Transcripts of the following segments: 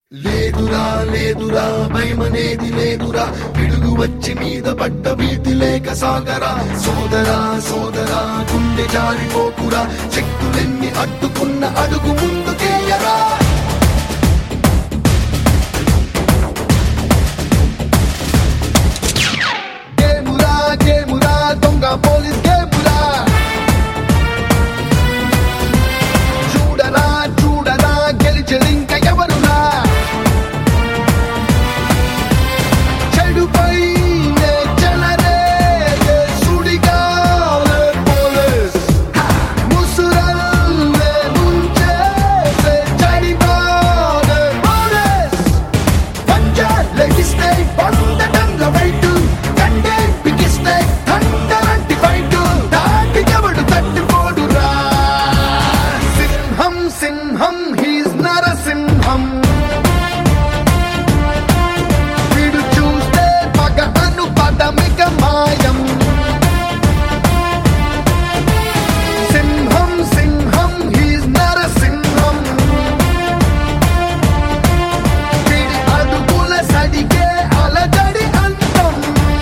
లేదురా లేదురా భయమనేది లేదురా పిడుగు వచ్చి మీద పడ్డ భీతి లేక సాగరా సోదరా సోదరా గుండె జారిపోకురా శక్తులెన్ని అడ్డుకున్న అడుగు ముందుకేయరా గేమురా గేమురా దొంగ పోలీస్ గేమురా చూడరా చూడరా గెలిచెదింక ఎవరురా చెడుపై నే చెలరే ఏ సుడిగాలే పోలీస్ ముసురల్లే ముంచేసే చడివాడే పోలీస్ పంజా లెగిస్తే పొందటంలో వైటు కండే పిగిస్తే థండరంటి ఫైటు దాటికెవడు తట్టిపోడురా సింహం సింహం హీస్ నరసింహం వీడు చూస్తే పగ అను పదమిక మాయం సింహం సింహం హీస్ నరసింహం వీడి అడుగుల సడిగే అలజడి అంతం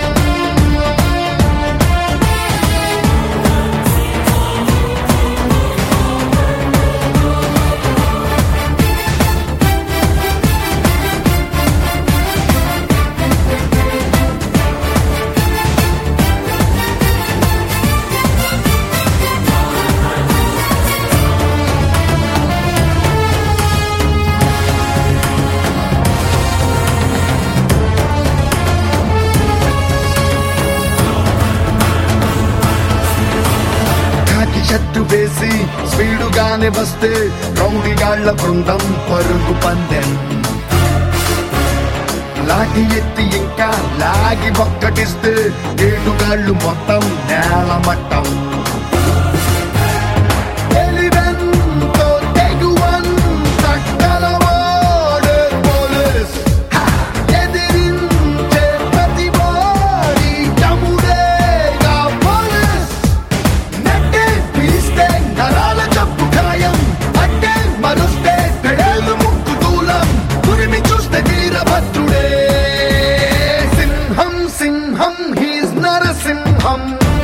కాకి షట్టు వేసి స్పీడుగానే వస్తే రౌడీగాళ్ల బృందం పరుగు పందెం లాగి ఎత్తి ఇంకా లాగి ఒక్కటిస్తే ఏడుగాళ్ళు మొత్తం నేల మట్టం ఎలివెంతో తెగువంత కలవాడే పోలీస్. ఎదిరించే ప్రతివాడి తమ్ముడేగా పోలీస్. నెట్టే పిలిస్తే నరాల జబ్బు ఖాయం అట్టే మరుస్తే పెడేలు ముక్కు దూలం ఉరిమి చూస్తే వీరభద్రుడే సింహం సింహం హీస్ నరసింహం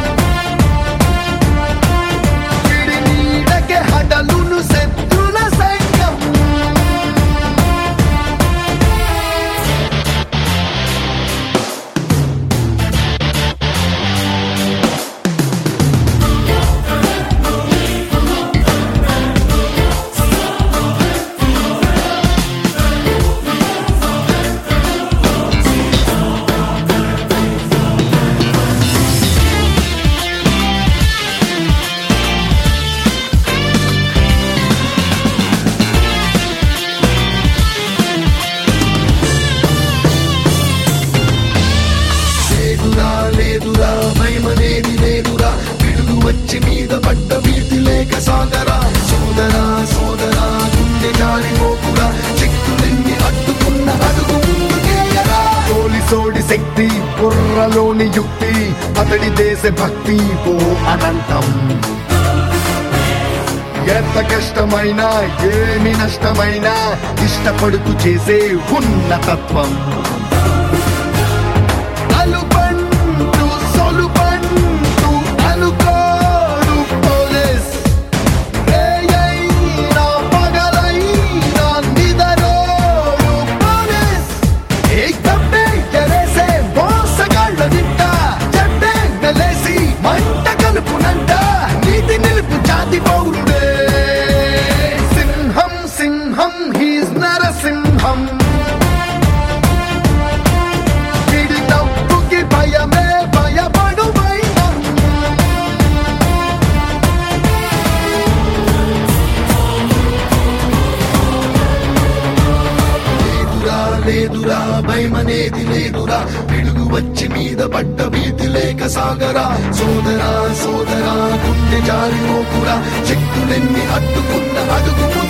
వీడి నీడకే హడలును శత్రుల సైన్యం లేదురా లేదురా భయమనేది లేదురా పిడుగు వచ్చి మీద పడ్డ భీతి లేక సాగరా సోదరా సోదరా గుండె జారిపోకురా శక్తులెన్ని అడ్డుకున్న అడుగు ముందుకేయరా పోలీసోడి శక్తి బుర్రలోని యుక్తి అతడి దేశ భక్తి ఓ అనంతం ఎంత కష్టమైనా ఏమి నష్టమైనా ఇష్టపడుతూ చేసే ఉన్నతత్వం అలుపంటూ సొలుపంటూ అనుకోడు పోలీస్ రేయైనా పగలైనా నిదరోడు పోలీస్ ఏ తప్పే ఎరేసే మోసగాళ్ళ నింట చెడ్డే నెలేసి మంట కలుపునంట నీతి నిలుపు జాతి పౌరుడే సింహం సింహం హీస్ నరసింహం వీడి నవ్వుకి భయమే భయపడు వైనం లేదురా లేదురా భయమనేది లేదురా పిడుగు వచ్చి మీద పడ్డ భీతి లేక సాగరా సోదరా సోదరా గుండె జారిపోకురా శక్తులెన్ని అడ్డుకున్న అడుగు